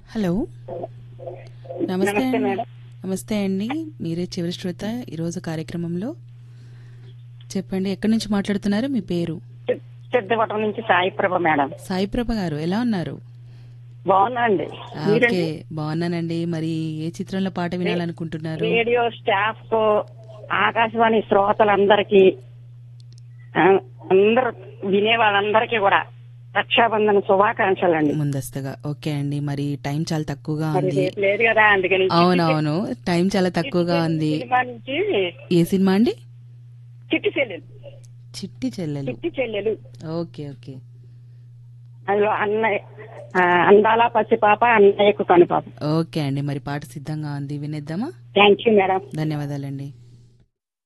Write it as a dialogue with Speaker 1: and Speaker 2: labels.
Speaker 1: Hello నమస్తే
Speaker 2: నమస్తే
Speaker 1: అండి.
Speaker 2: మేడం.
Speaker 1: నమస్తే అండి మీరే చివరి శ్రోత ఈరోజు కార్యక్రమంలో చెప్పండి ఎక్కడి నుంచి మాట్లాడుతున్నారు మీ పేరు
Speaker 2: సి- సిద్ధవటం నుంచి సాయిప్రభ మేడం
Speaker 1: సాయిప్రభ గారు ఎలా ఉన్నారు
Speaker 2: బాగున్నా అండి
Speaker 1: ఓకే బాగున్నానండి మరి ఏ చిత్రంలో పాట వినాలనుకుంటున్నారు
Speaker 2: రేడియో స్టాఫ్ కు ఆకాశవాణి శ్రోతలందరికీ ఆ, అందరూ వినే వాళ్ళందరికీ కూడా రక్షాబంధన శుభాకాంక్షలు అండి
Speaker 1: ముందస్తుగా ఓకే అండి మరి టైం చాలా తక్కువగా
Speaker 2: మరి
Speaker 1: ఉంది
Speaker 2: రేపు లేదు కదా అందుకని
Speaker 1: అవునవును టైం చాలా తక్కువగా ఉంది
Speaker 2: సినిమా నుంచి
Speaker 1: ఏ సినిమా అండి
Speaker 2: చిట్టి చెల్లెలు
Speaker 1: చిట్టి చెల్లెలు
Speaker 2: చిట్టి చెల్లెలు
Speaker 1: ఓకే ఓకే
Speaker 2: అందులో అన్నయ్య ఆ, అందాల పసిపాప అన్నయ్యకు కనుపాప
Speaker 1: ఓకే అండి మరి పాట సిద్ధంగా ఉంది వినేద్దామా
Speaker 2: థ్యాంక్ యూ మేడం
Speaker 1: ధన్యవాదాలండి